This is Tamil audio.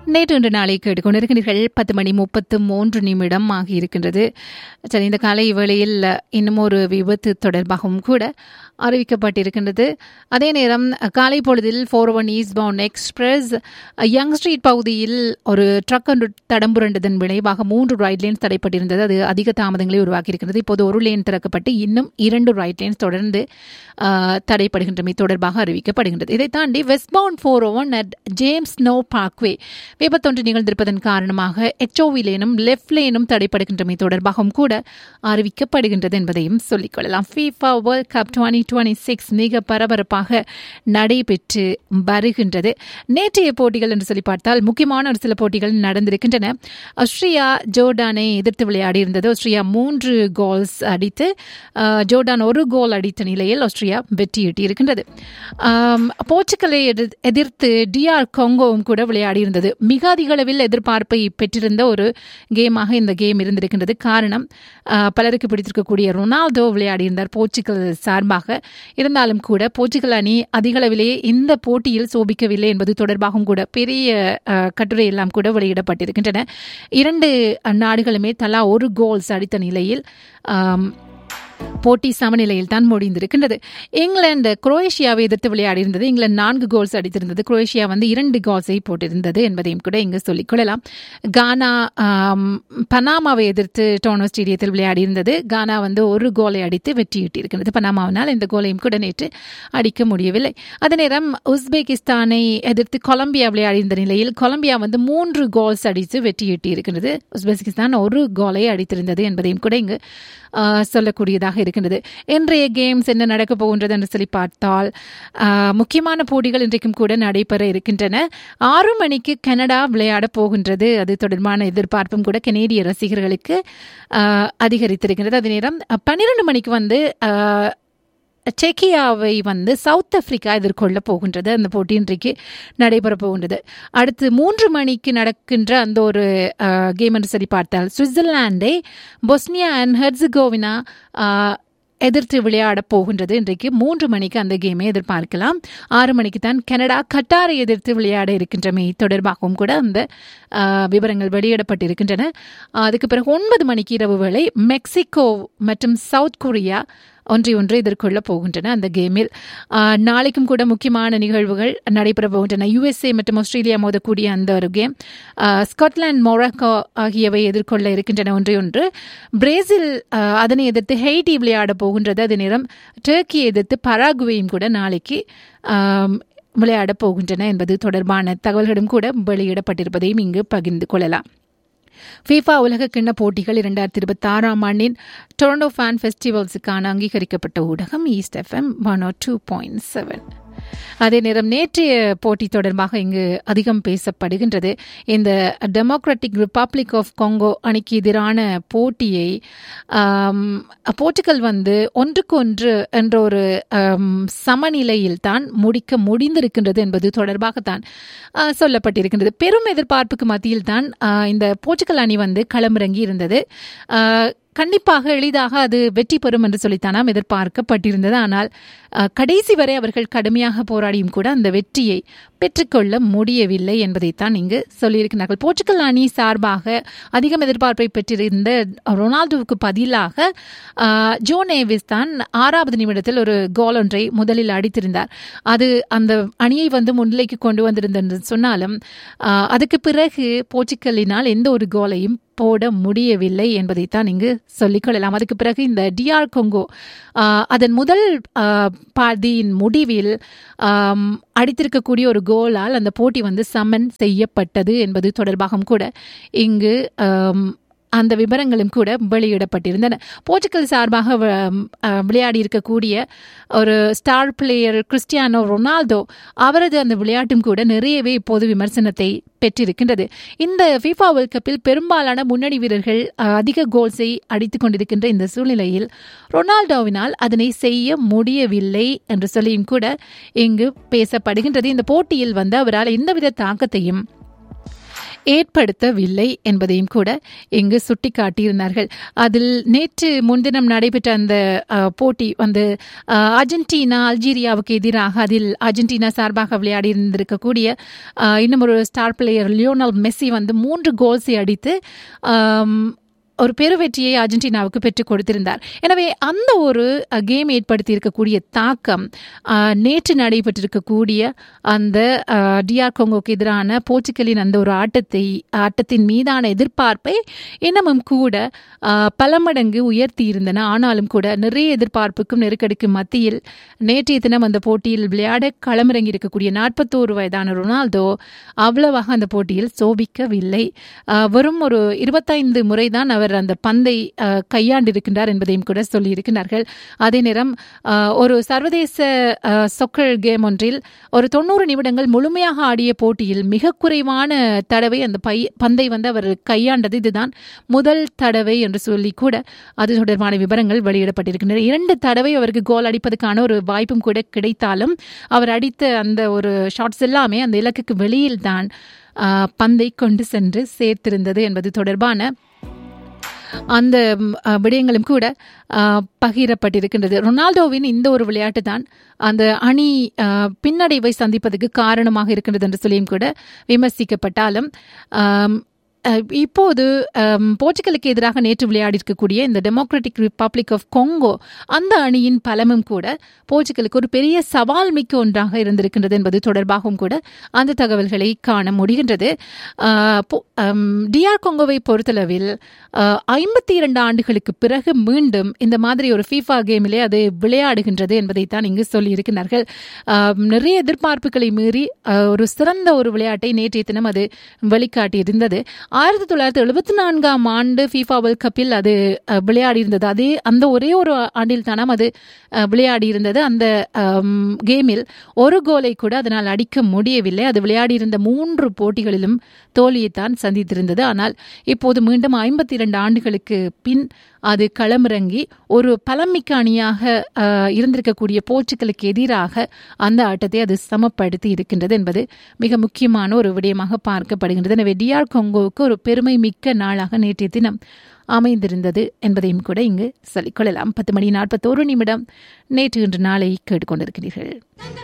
நேற்று இன்று நாளை கேட்டுக்கொண்டிருக்கிறீர்கள் பத்து மணி முப்பத்து மூன்று நிமிடம் ஆகியிருக்கின்றது சரி இந்த காலை வேளையில் இன்னும் ஒரு விபத்து தொடர்பாகவும் கூட அறிவிக்கப்பட்டிருக்கின்றது அதே நேரம் காலை பொழுதில் four one eastbound express Yonge street பகுதியில் ஒரு ட்ரக் ஒன்று தடம்புரண்டதன் விளைவாக மூன்று ரைட் லேன்ஸ் தடைப்பட்டிருந்தது அது அதிக தாமதங்களை உருவாக்கியிருக்கிறது இப்போது ஒரு லேன் திறக்கப்பட்டு இன்னும் இரண்டு ரைட் லேன்ஸ் தொடர்ந்து தடைப்படுகின்றமை தொடர்பாக அறிவிக்கப்படுகின்றது இதை தாண்டி westbound four one at James Snow parkway விபத்தொன்று நிகழ்ந்திருப்பதன் காரணமாக எச்ஓவி லேனும் லெஃப்ட் லேனும் தடைப்படுகின்றமை தொடர்பாகவும் கூட அறிவிக்கப்படுகின்றது என்பதையும் சொல்லிக்கொள்ளலாம் FIFA World Cup twenty twenty six மிக பரபரப்பாக நடைபெற்று வருகின்றது நேற்றைய போட்டிகள் என்று சொல்லி பார்த்தால் முக்கியமான ஒரு சில போட்டிகள் நடந்திருக்கின்றன ஆஸ்திரியா ஜோர்டானை எதிர்த்து விளையாடி இருந்தது ஆஸ்திரியா மூன்று கோல்ஸ் அடித்து ஜோர்டான் ஒரு கோல் அடித்த நிலையில் ஆஸ்திரியா வெற்றியீட்டி இருக்கின்றது போர்ச்சுகலை எதிர்த்து டிஆர் கொங்கோவும் கூட விளையாடி இருந்தது மிக அதிக அளவில் எதிர்பார்ப்பை பெற்றிருந்த ஒரு கேமாக இந்த கேம் இருந்திருக்கின்றது காரணம் பலருக்கு பிடித்திருக்கக்கூடிய ரொனால்டோ விளையாடி இருந்தார் போர்ச்சுகல் சார்பாக இருந்தாலும் கூட போர்ச்சுகல் அணி அதிக அளவிலேயே இந்த போட்டியில் சோபிக்கவில்லை என்பது தொடர்பாகவும் கூட பெரிய கட்டுரை எல்லாம் கூட வெளியிடப்பட்டிருக்கின்றன இரண்டு நாடுகளுமே தலா ஒரு கோல்ஸ் அடித்த நிலையில் போட்டி சமநிலையில் தான் முடிந்திருக்கின்றது இங்கிலாந்து குரோேஷியாவை எதிர்த்து விளையாடி இருந்தது இங்கிலாந்து நான்கு கோல்ஸ் அடித்திருந்தது குரோேஷியா வந்து இரண்டு கோல்ஸை போட்டிருந்தது என்பதையும் கூட இங்கு சொல்லிக்கொள்ளலாம் கானா பனாமாவை எதிர்த்து டோனோ ஸ்டேடியத்தில் விளையாடி இருந்தது கானா வந்து ஒரு கோலை அடித்து வெற்றியிட்டிருக்கிறது பனாமாவினால் இந்த கோலையும் கூட நேற்று அடிக்க முடியவில்லை அதே நேரம் உஸ்பெகிஸ்தானை எதிர்த்து கொலம்பியா விளையாடி இருந்த நிலையில் கொலம்பியா வந்து மூன்று கோல்ஸ் அடித்து வெற்றியிட்டி இருக்கிறது உஸ்பெகிஸ்தான் ஒரு கோலை அடித்திருந்தது என்பதையும் கூட இங்கு சொல்லக்கூடியதாக இருக்கின்றது இன்றைய கேம்ஸ் என்ன நடக்கப் போகின்றது என்று சொல்லி பார்த்தால் முக்கியமான போட்டிகள் இன்றைக்கும் கூட நடைபெற இருக்கின்றன ஆறு மணிக்கு கனடா விளையாட போகின்றது அது தொடர்பான எதிர்பார்ப்பும் கூட கனேடிய ரசிகர்களுக்கு அதிகரித்திருக்கின்றது அதே நேரம் பன்னிரண்டு மணிக்கு வந்து செக்கியாவை வந்து சவுத் ஆப்பிரிக்கா எதிர்கொள்ள போகின்றது அந்த போட்டி இன்றைக்கு நடைபெற போகின்றது அடுத்து மூன்று மணிக்கு நடக்கின்ற அந்த ஒரு கேம் என்று சரி பார்த்தால் சுவிட்சர்லாண்டை பொஸ்னியா அண்ட் ஹெர்சகோவினா எதிர்த்து விளையாட போகின்றது இன்றைக்கு மூன்று மணிக்கு அந்த கேமை எதிர்பார்க்கலாம் ஆறு மணிக்கு தான் கனடா கட்டாரை எதிர்த்து விளையாட இருக்கின்றமை தொடர்பாகவும் கூட அந்த விவரங்கள் வெளியிடப்பட்டிருக்கின்றன அதுக்கு பிறகு ஒன்பது மணிக்கு இரவு வேளை மெக்சிகோ மற்றும் சவுத் கொரியா ஒன்றை ஒன்று எதிர்கொள்ள போகின்றன அந்த கேமில் நாளைக்கும் கூட முக்கியமான நிகழ்வுகள் நடைபெற போகின்றன யுஎஸ்ஏ மற்றும் ஆஸ்திரேலியா மோதக்கூடிய அந்த ஒரு கேம் ஸ்காட்லாந்து மொராக்கோ ஆகியவை எதிர்கொள்ள இருக்கின்றன ஒன்றை ஒன்று பிரேசில் அதனை எதிர்த்து ஹெய்டி விளையாட போகின்றது அதே நேரம் டர்க்கி எதிர்த்து பராகுவையும் கூட நாளைக்கு விளையாட போகின்றன என்பது தொடர்பான தகவல்களும் கூட வெளியிடப்பட்டிருப்பதையும் இங்கு பகிர்ந்து கொள்ளலாம் ஃபீஃபா உலக கிண்ண போட்டிகள் இரண்டாயிரத்தி இருபத்தி ஆறாம் ஆண்டின் டொரண்டோ ஃபேன் ஃபெஸ்டிவல்ஸுக்கான அங்கீகரிக்கப்பட்ட ஊடகம் east FM one oh two point seven அதே நேரம் நேற்றைய போட்டி தொடர்பாக இங்கு அதிகம் பேசப்படுகின்றது இந்த டெமோக்ராட்டிக் ரிப்பப்ளிக் ஆஃப் கொங்கோ அணிக்கு எதிரான போட்டியை போர்ச்சுகல் வந்து ஒன்றுக்கு ஒன்று என்ற ஒரு சமநிலையில் தான் முடிக்க முடிந்திருக்கின்றது என்பது தொடர்பாகத்தான் சொல்லப்பட்டிருக்கின்றது பெரும் எதிர்பார்ப்புக்கு மத்தியில் தான் இந்த போர்ச்சுகல் அணி வந்து களமிறங்கி இருந்தது கண்டிப்பாக எளிதாக அது வெற்றி பெறும் என்று சொல்லித்தான் நாம் எதிர்பார்க்கப்பட்டிருந்தது ஆனால் கடைசி வரை அவர்கள் கடுமையாக போராடியும் கூட அந்த வெற்றியை பெற்றுக்கொள்ள முடியவில்லை என்பதைத்தான் இங்கு சொல்லியிருக்கிறார்கள் போர்ச்சுகல் அணி சார்பாக அதிகம் எதிர்பார்ப்பை பெற்றிருந்த ரொனால்டோவுக்கு பதிலாக ஜோ நேவிஸ் தான் ஆறாவது நிமிடத்தில் ஒரு கோல் ஒன்றை முதலில் அடித்திருந்தார் அது அந்த அணியை வந்து முன்னிலைக்கு கொண்டு வந்திருந்தது சொன்னாலும் அதுக்கு பிறகு போர்ச்சுகலினால் எந்த ஒரு கோலையும் போட முடியவில்லை என்பதைத்தான் இங்கு சொல்லிக்கொள்ளலாம் அதுக்கு பிறகு இந்த டிஆர் கொங்கோ அதன் முதல் பாதியின் முடிவில் அடித்திருக்கக்கூடிய ஒரு கோலால் அந்த போட்டி வந்து சமன் செய்யப்பட்டது என்பது தொடர்பாகவும் கூட இங்கு அந்த விவரங்களும் கூட வெளியிடப்பட்டிருந்தன போர்ச்சுகல் சார்பாக விளையாடி இருக்கக்கூடிய ஒரு ஸ்டார் பிளேயர் கிறிஸ்டியானோ ரொனால்டோ அவரது அந்த விளையாட்டும் கூட நிறையவே இப்போது விமர்சனத்தை பெற்றிருக்கின்றது இந்த ஃபிஃபா வேர்ல்ட் கப்பில் பெரும்பாலான முன்னணி வீரர்கள் அதிக கோல்ஸை அடித்துக் கொண்டிருக்கின்ற இந்த சூழ்நிலையில் ரொனால்டோவினால் அதனை செய்ய முடியவில்லை என்று சொல்லியும் கூட இங்கு பேசப்படுகின்றது இந்த போட்டியில் வந்து அவரால் எந்தவித தாக்கத்தையும் ஏற்படுத்தவில்லை என்பதையும் கூட இங்கு சுட்டிக்காட்டியிருந்தார்கள் அதில் நேற்று முன்தினம் நடைபெற்ற அந்த அஹ், போட்டி வந்து அஹ், அர்ஜென்டினா அல்ஜீரியாவுக்கு எதிராக அதில் அர்ஜென்டினா சார்பாக விளையாடி இருந்திருக்கக்கூடிய அஹ், இன்னும் ஒரு ஸ்டார் பிளேயர் லியோனல் மெஸ்ஸி வந்து மூன்று கோல்ஸை அடித்து ஆம், ஒரு பெருவெற்றியை அர்ஜென்டினாவுக்கு பெற்றுக் கொடுத்திருந்தார் எனவே அந்த ஒரு கேம் ஏற்படுத்தி இருக்கக்கூடிய தாக்கம் அஹ், நேற்று நடைபெற்றிருக்கக்கூடிய அந்த அஹ், டிஆர் கொங்கோக்கு எதிரான போர்ச்சுகலின் அந்த ஒரு ஆட்டத்தை ஆட்டத்தின் மீதான எதிர்பார்ப்பை இன்னமும் கூட அஹ், பல மடங்கு உயர்த்தி இருந்தன ஆனாலும் கூட நிறைய எதிர்பார்ப்புக்கும் நெருக்கடிக்கும் மத்தியில் நேற்றைய தினம் அந்த போட்டியில் விளையாட களமிறங்கி இருக்கக்கூடிய நாற்பத்தோரு வயதான ரொனால்டோ அவ்வளவாக அந்த போட்டியில் சோபிக்கவில்லை அஹ், வெறும் ஒரு இருபத்தைந்து முறைதான் அவர் அந்த பந்தை அஹ், கையாண்டிருக்கின்றார் என்பதையும் கூட சொல்லியிருக்கிறார்கள் அதே நேரம் அஹ், ஒரு சர்வதேச அஹ், சொக்கர் கேம் ஒன்றில் ஒரு தொண்ணூறு நிமிடங்கள் முழுமையாக ஆடிய போட்டியில் மிக குறைவான தடவை அந்த பை பந்தை வந்து அவர் கையாண்டது இதுதான் முதல் தடவை என்று சொல்லி கூட அது தொடர்பான விவரங்கள் வெளியிடப்பட்டிருக்கின்றன இரண்டு தடவை அவருக்கு கோல் அடிப்பதற்கான ஒரு வாய்ப்பும் கூட கிடைத்தாலும் அவர் அடித்த அந்த ஒரு ஷாட்ஸ் எல்லாமே அந்த இலக்குக்கு வெளியில் தான் பந்தை கொண்டு சென்று சேர்த்திருந்தது என்பது தொடர்பான அந்த ம், அ, விடயங்களும் கூட அ, பகிரப்பட்டிருக்கின்றது ரொனால்டோவின் இந்த ஒரு விளையாட்டு தான் அந்த அணி அ, பின்னடைவை சந்திப்பதற்கு காரணமாக இருக்கின்றது என்று சொல்லியும் கூட விமர்சிக்கப்பட்டாலும் ஆம், அ, இப்போது அம், போர்ச்சுகலுக்கு எதிராக நேற்று விளையாடி இருக்கக்கூடிய இந்த டெமோக்ராட்டிக் ரிப்பப்ளிக் ஆஃப் கொங்கோ அந்த அணியின் பலமும் கூட போர்ச்சுகலுக்கு ஒரு பெரிய சவால் மிக்க ஒன்றாக இருந்திருக்கின்றது என்பது தொடர்பாகவும் கூட அந்த தகவல்களை காண முடிகின்றது அஹ், போ- அம், டிஆர் கொங்கோவை பொறுத்தளவில் ஐம்பத்தி இரண்டு ஆண்டுகளுக்கு பிறகு மீண்டும் இந்த மாதிரி ஒரு ஃபீஃபா கேமிலே அது விளையாடுகின்றது என்பதைத்தான் இங்கு சொல்லியிருக்கிறார்கள் அஹ், நிறைய எதிர்பார்ப்புகளை மீறி அஹ், ஒரு சிறந்த ஒரு விளையாட்டை நேற்றைய தினம் அது வெளிக்காட்டியிருந்தது ஆயிரத்தி தொள்ளாயிரத்தி எழுபத்தி நான்காம் ஆண்டு ஃபீஃபா வேர்ல்ட் கப்பில் அது அஹ், விளையாடி இருந்தது அதே அந்த ஒரே ஒரு ஆண்டில் தானாம் அது அஹ், விளையாடி இருந்தது அந்த அம், கேமில் ஒரு கோலை கூட அதனால் அடிக்க முடியவில்லை அது விளையாடி இருந்த மூன்று போட்டிகளிலும் தோல்வியைத்தான் சந்தித்திருந்தது ஆனால் இப்போது மீண்டும் ஐம்பத்தி இரண்டு ஆண்டுகளுக்கு பின் அது களமிறங்கி ஒரு பலமிக்க அணியாக அஹ், இருந்திருக்கக்கூடிய போர்ச்சுகலுக்கு எதிராக அந்த ஆட்டத்தை அது சமப்படுத்தி இருக்கின்றது என்பது மிக முக்கியமான ஒரு விடயமாக பார்க்கப்படுகின்றது எனவே டிஆர் கொங்கோவுக்கு ஒரு பெருமை மிக்க நாளாக நேற்றைய தினம் அமைந்திருந்தது என்பதையும் கூட இங்கு சொல்லிக்கொள்ளலாம் பத்து மணி நாற்பத்தோரு நிமிடம் நேற்று இன்று நாளை கேட்டுக்கொண்டிருக்கிறீர்கள்